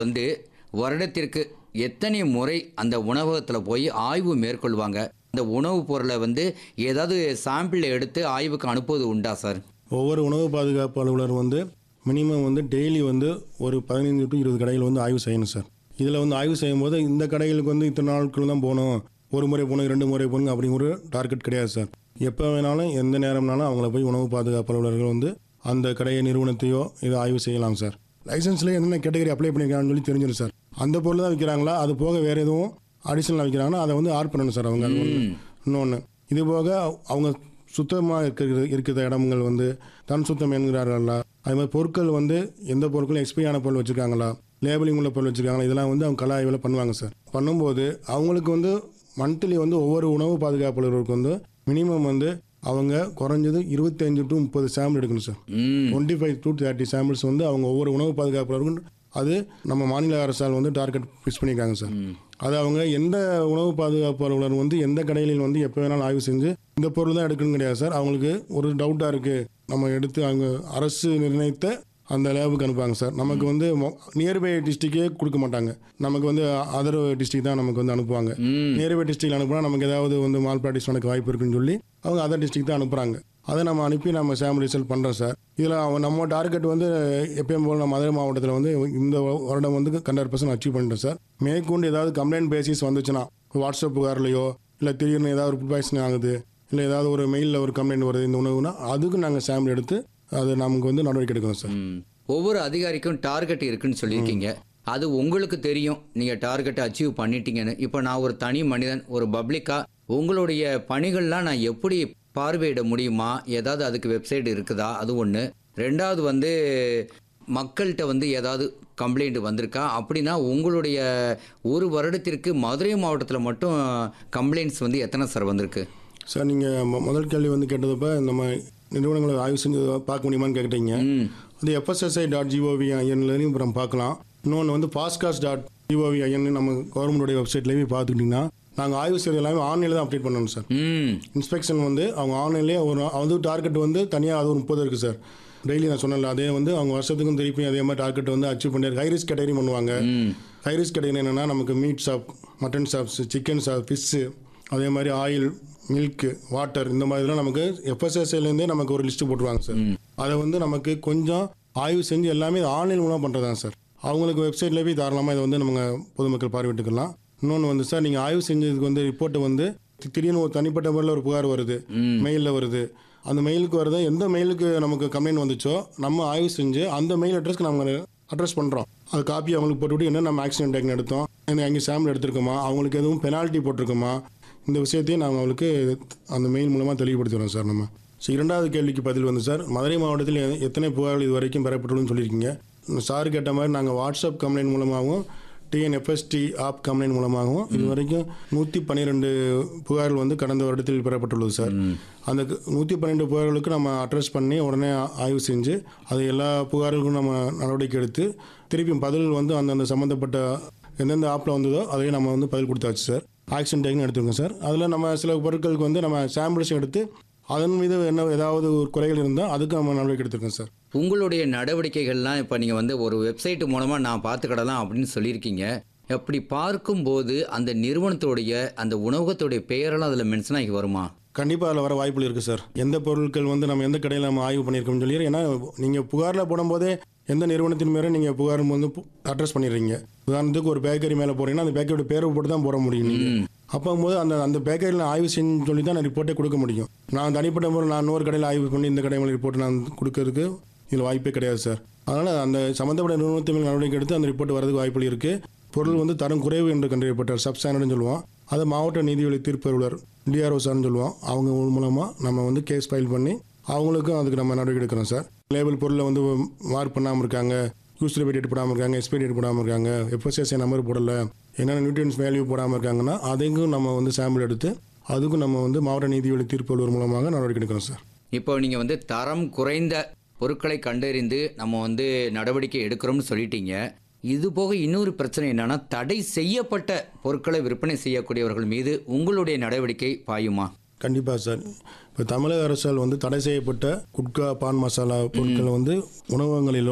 வந்து வருடத்திற்கு எத்தனை முறை அந்த உணவகத்தில் போய் ஆய்வு மேற்கொள்வாங்க அந்த உணவுப் பொருளை வந்து ஏதாவது சாம்பிள் எடுத்து ஆய்வுக்கு அனுப்புவது உண்டா சார் ஒவ்வொரு உணவு பாதுகாப்பு அலுவலர் வந்து மினிமம் வந்து டெய்லி வந்து ஒரு பதினைந்து டு இருபது கடைகள் வந்து ஆய்வு செய்யணும் சார் இதில் வந்து ஆய்வு செய்யும்போது இந்த கடைகளுக்கு வந்து இத்தனை நாட்கள் தான் போகணும் ஒரு முறை போகணும் ரெண்டு முறை போகணும் அப்படிங்கிற ஒரு டார்கெட் கிடையாது சார் எப்போ வேணாலும் எந்த நேரம்னாலும் அவங்கள போய் உணவு பாதுகாப்பு அலுவலர்கள் வந்து அந்த கடையை நிறுவனத்தையோ இதை ஆய்வு செய்யலாம் சார் லைசன்ஸில் என்னென்ன கேட்டகரி அப்ளை பண்ணியிருக்காங்கன்னு சொல்லி தெரிஞ்சிடும் சார் அந்த பொருள் தான் விற்கிறாங்களா அது போக வேறு எதுவும் அடிஷனலாக விற்கிறாங்கன்னா அதை வந்து ஆட் பண்ணணும் சார் அவங்க அது ஒன்று இன்னொன்று இது போக அவங்க சுத்தமாக இருக்கிற இருக்கிற இடங்கள் வந்து தன் சுத்தம் என்கிறார்களா அது மாதிரி பொருட்கள் வந்து எந்த பொருட்களும் எக்ஸ்பைரி ஆன பொருள் வச்சுருக்காங்களா லேபிளிங் உள்ள பொருள் வச்சுருக்காங்களா இதெல்லாம் வந்து அவங்க கல ஆய்வில் பண்ணுவாங்க சார் பண்ணும்போது அவங்களுக்கு வந்து மந்த்லி வந்து ஒவ்வொரு உணவு பாதுகாப்பாளருக்கு வந்து மினிமம் வந்து அவங்க குறைஞ்சது இருபத்தஞ்சு டு முப்பது சாம்பிள் எடுக்கணும் சார் ம் twenty five to thirty samples வந்து அவங்க ஒவ்வொரு உணவு பாதுகாப்பாளருக்கும் அது நம்ம மாநில அரசால் வந்து டார்கெட் ஃபிக்ஸ் பண்ணியிருக்காங்க சார் அது அவங்க எந்த உணவு பாதுகாப்பு அலுவலர் வந்து எந்த கடைகளில் வந்து எப்போ வேணாலும் ஆய்வு செஞ்சு இந்த பொருள் தான் எடுக்கணும் கிடையாது சார் அவங்களுக்கு ஒரு டவுட்டாக இருக்குது நம்ம எடுத்து அவங்க அரசு நிர்ணயித்த அந்த லேபுக்கு அனுப்புவாங்க சார் நமக்கு வந்து நியர்பை டிஸ்ட்ரிக்டே கொடுக்க மாட்டாங்க நமக்கு வந்து அதர் டிஸ்ட்ரிக்ட் தான் நமக்கு வந்து அனுப்புவாங்க ம் நியர்பை டிஸ்ட்ரிக்ட் அனுப்புனா நமக்கு ஏதாவது வந்து மால் ப்ராக்டிஸ் நடக்க வாய்ப்பு இருக்குன்னு சொல்லி அவங்க அதர் டிஸ்ட்ரிக்ட் தான் அனுப்புகிறாங்க அதை நம்ம அனுப்பி நம்ம சாம்பிள் ரிசல்ட் பண்ணுறோம் சார் இதில் அவன் நம்ம டார்கெட் வந்து எப்பயும் போல் நம்ம மதுரை மாவட்டத்தில் வந்து இந்த வருடம் வந்து ஹண்ட்ரட் பர்சன்ட் அச்சீவ் பண்ணிட்டோம் சார் மேற்கொண்டு ஏதாவது கம்ப்ளைண்ட் பேசிஸ் வந்துச்சுன்னா வாட்ஸ்அப் புகார்லையோ இல்லை திடீர்னு ஏதாவது ஒரு ஃபுட் பாய்சன் ஆகுது இல்லை ஏதாவது ஒரு மெயிலில் ஒரு கம்ப்ளைண்ட் வருது இந்த உணவுனா அதுக்கு நாங்கள் சாம்பிள் எடுத்து அது நமக்கு வந்து நடவடிக்கை எடுக்கணும் சார் ம். ஒவ்வொரு அதிகாரிக்கும் டார்கெட் இருக்குன்னு சொல்லியிருக்கீங்க அது உங்களுக்கு தெரியும் நீங்கள் டார்கெட்டை அச்சீவ் பண்ணிட்டீங்கன்னு இப்போ நான் ஒரு தனி மனிதன் ஒரு பப்ளிக்காக உங்களுடைய பணிகள்லாம் நான் எப்படி பார்வையிட முடியுமா ஏதாவது அதுக்கு வெப்சைட் இருக்குதா அது ஒன்று ரெண்டாவது வந்து மக்கள்கிட்ட வந்து ஏதாவது கம்ப்ளைண்ட் வந்திருக்கா அப்படின்னா உங்களுடைய ஒரு வருடத்திற்கு மதுரை மாவட்டத்தில் மட்டும் கம்ப்ளைண்ட்ஸ் வந்து எத்தனை சார் வந்திருக்கு சார் நீங்கள் முதல் கேள்வி வந்து கேட்டதப்ப நம்ம நிறுவனங்களை ஆய்வு செஞ்சு பார்க்க முடியுமான்னு கேட்டீங்க ம் அது எஃப்எஸ்எஸ்ஐ டாட் ஜிஓவி ஐஎன்லையும் அப்புறம் பார்க்கலாம் இன்னொன்று வந்து பாஸ்காஸ் டாட் ஜிஓவி ஐஎன் நம்ம கவர்மெண்டோடைய வெப்சைட்லேயே பார்த்துக்கிட்டிங்கன்னா நாங்கள் ஆய்வு செய்கிறது எல்லாமே ஆன்லைனில் தான் அப்டேட் பண்ணணும் சார் ம் இன்ஸ்பெக்ஷன் வந்து அவங்க ஆன்லைன்லேயே ஒரு அது டார்கெட் வந்து தனியாக அது ஒரு முப்பது இருக்குது சார் டெய்லி நான் சொன்னல அதே வந்து அவங்க வருஷத்துக்கும் திருப்பி அதே மாதிரி டார்கெட் வந்து அச்சீவ் பண்ணி ஹை ரிஸ்க் கேட்டகரி பண்ணுவாங்க ம் ஹை ரிஸ்க் கேட்டகரி என்னென்னா நமக்கு meat shop mutton shops chicken shop fish அதே மாதிரி ஆயில் மில்க்கு வாட்டர் இந்த மாதிரிலாம் நமக்கு எஃப்எஸ்எஸ்ஐலேருந்தே நமக்கு ஒரு லிஸ்ட்டு போட்டுருவாங்க சார் அதை வந்து நமக்கு கொஞ்சம் ஆய்வு செஞ்சு எல்லாமே ஆன்லைன் மூலமாக பண்ணுறதா சார் அவங்களுக்கு வெப்சைட்டில் போய் தாராளமாக இதை வந்து நம்ம பொதுமக்கள் பார்வையிட்டுக்கலாம் இன்னொன்று வந்து சார் நீங்கள் ஆய்வு செஞ்சதுக்கு வந்து ரிப்போர்ட்டை வந்து தி- திடீர்னு ஒரு தனிப்பட்ட முறையில் ஒரு புகார் வருது ம் மெயிலில் வருது அந்த மெயிலுக்கு வருது எந்த மெயிலுக்கு நமக்கு கம்ப்ளைண்ட் வந்துச்சோ நம்ம ஆய்வு செஞ்சு அந்த மெயில் அட்ரஸ்க்கு நம்ம அட்ரஸ் பண்ணுறோம் அது காப்பி அவங்களுக்கு போட்டுவிட்டு என்ன நம்ம ஆக்சிடென்ட் டேக்னு எடுத்தோம் என்ன அங்கே சாம்பிள் எடுத்திருக்கோமா அவங்களுக்கு எதுவும் பெனால்ட்டி போட்டிருக்கோமா இந்த விஷயத்தையும் நாங்கள் அவங்களுக்கு அந்த மெயில் மூலமாக தெளிவுபடுத்துகிறோம் சார் நம்ம ஸோ இரண்டாவது கேள்விக்கு பதில் வந்து சார் மதுரை மாவட்டத்தில் எ- எத்தனை புகார்கள் இது வரைக்கும் பெறப்பட்டுள்ளதுன்னு சொல்லியிருக்கீங்க சார் கேட்ட மாதிரி நாங்கள் வாட்ஸ்அப் கம்ப்ளைண்ட் மூலமாகவும் டிஎன்எஃப்எஸ்டி ஆப் கம்ப்ளைண்ட் மூலமாகவும் இது வரைக்கும் நூற்றி பன்னிரெண்டு புகார்கள் வந்து கடந்த வருடத்தில் பெறப்பட்டுள்ளது சார் அந்த நூற்றி பன்னெண்டு புகார்களுக்கு நம்ம அட்ரஸ் பண்ணி உடனே ஆ- ஆய்வு செஞ்சு அது எல்லா புகார்களுக்கும் நம்ம நடவடிக்கை எடுத்து திருப்பியும் பதில் வந்து அந்தந்த சம்மந்தப்பட்ட எந்தெந்த ஆப்பில் வந்ததோ அதையும் நம்ம வந்து பதில் கொடுத்தாச்சு சார் ஆக்ஷன் டேக்னு எடுத்துருக்கோம் சார் அதில் நம்ம சில பொருட்களுக்கு வந்து நம்ம சாம்பிள்ஸ் எடுத்து அதன் மீது என்ன ஏதாவது ஒரு குறைகள் இருந்தால் அதுக்கு நம்ம நடவடிக்கை எடுத்திருக்கோம் சார் உங்களுடைய நடவடிக்கைகள்லாம் இப்போ நீங்கள் வந்து ஒரு வெப்சைட் மூலமாக நான் பார்த்துக்கிடலாம் அப்படின்னு சொல்லியிருக்கீங்க அப்படி பார்க்கும்போது அந்த நிறுவனத்துடைய அந்த உணவகத்துடைய பெயரெல்லாம் அதில் மென்ஷன் ஆகி வருமா கண்டிப்பாக அதில் வர வாய்ப்புகள் இருக்குது சார் எந்த பொருட்கள் வந்து நம்ம எந்த கடையில் நம்ம ஆய்வு பண்ணியிருக்கோம்னு சொல்லி ஏன்னா நீங்கள் புகாரில் போடும்போதே எந்த நிறுவனத்தின் மேலே நீங்கள் புகார் வந்து அட்ரஸ் பண்ணிடுறீங்க உதாரணத்துக்கு ஒரு பேக்கரி மேலே போகிறீங்கன்னா அந்த பேக்கரியோட பேரை போட்டு தான் போட முடியும் நீங்கள் ம் அப்போது அந்த அந்த பேக்கரியில் ஆய்வு செஞ்சு சொல்லி தான் நான் ரிப்போர்ட்டே கொடுக்க முடியும் நான் தனிப்பட்ட முறை நான் இன்னொரு கடையில் ஆய்வு பண்ணி இந்த கடை மேலே ரிப்போர்ட் நான் கொடுக்கறதுக்கு இதில் வாய்ப்பே கிடையாது சார் அதனால் அந்த சம்மந்தப்பட்ட நிறுவனத்தின் மேல் நடவடிக்கை எடுத்து அந்த ரிப்போர்ட் வரதுக்கு வாய்ப்புகள் இருக்குது பொருள் வந்து தரம் குறைவு என்று கண்டறியப்பட்டார் சப் ஸ்டாண்டர்ட்னு சொல்லுவோம் அதை மாவட்ட நீதிவழி தீர்ப்பருளர் டிஆர்ஓ சார்னு சொல்லுவோம் அவங்க மூலமாக நம்ம வந்து கேஸ் ஃபைல் பண்ணி அவங்களுக்கும் அதுக்கு நம்ம நடவடிக்கை எடுக்கிறோம் சார் லேபிள் பொருளை வந்து மார்க் பண்ணாமல் இருக்காங்க யூஸ் டேட் போடாமல் இருக்காங்க எக்ஸ்பைரி டேட் போடாமல் இருக்காங்க எஃப்எஸ்எஸ்ஐ நம்பர் போடலை என்னென்ன நியூட்ரியன்ஸ் வேல்யூ போடாமல் இருக்காங்கன்னா அதைக்கும் நம்ம வந்து சாம்பிள் எடுத்து அதுக்கும் நம்ம வந்து மாவட்ட நீதிவழி தீர்ப்பருவர் மூலமாக நடவடிக்கை எடுக்கிறோம் சார் இப்போ நீங்கள் வந்து தரம் குறைந்த பொருட்களை கண்டறிந்து நம்ம வந்து நடவடிக்கை எடுக்கிறோம்னு சொல்லிட்டீங்க இது போக இன்னொரு பிரச்சனை என்னன்னா தடை செய்யப்பட்ட பொருட்களை விற்பனை செய்யக்கூடியவர்கள் மீது உங்களுடைய நடவடிக்கை பாயுமா கண்டிப்பாக சார் இப்போ தமிழக அரசால் வந்து தடை செய்யப்பட்ட குட்கா பான் மசாலா பொருட்களை வந்து உணவகங்களிலோ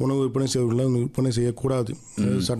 உணவு விற்பனை செய்வர்களை விற்பனை செய்யக்கூடாது அது சட்ட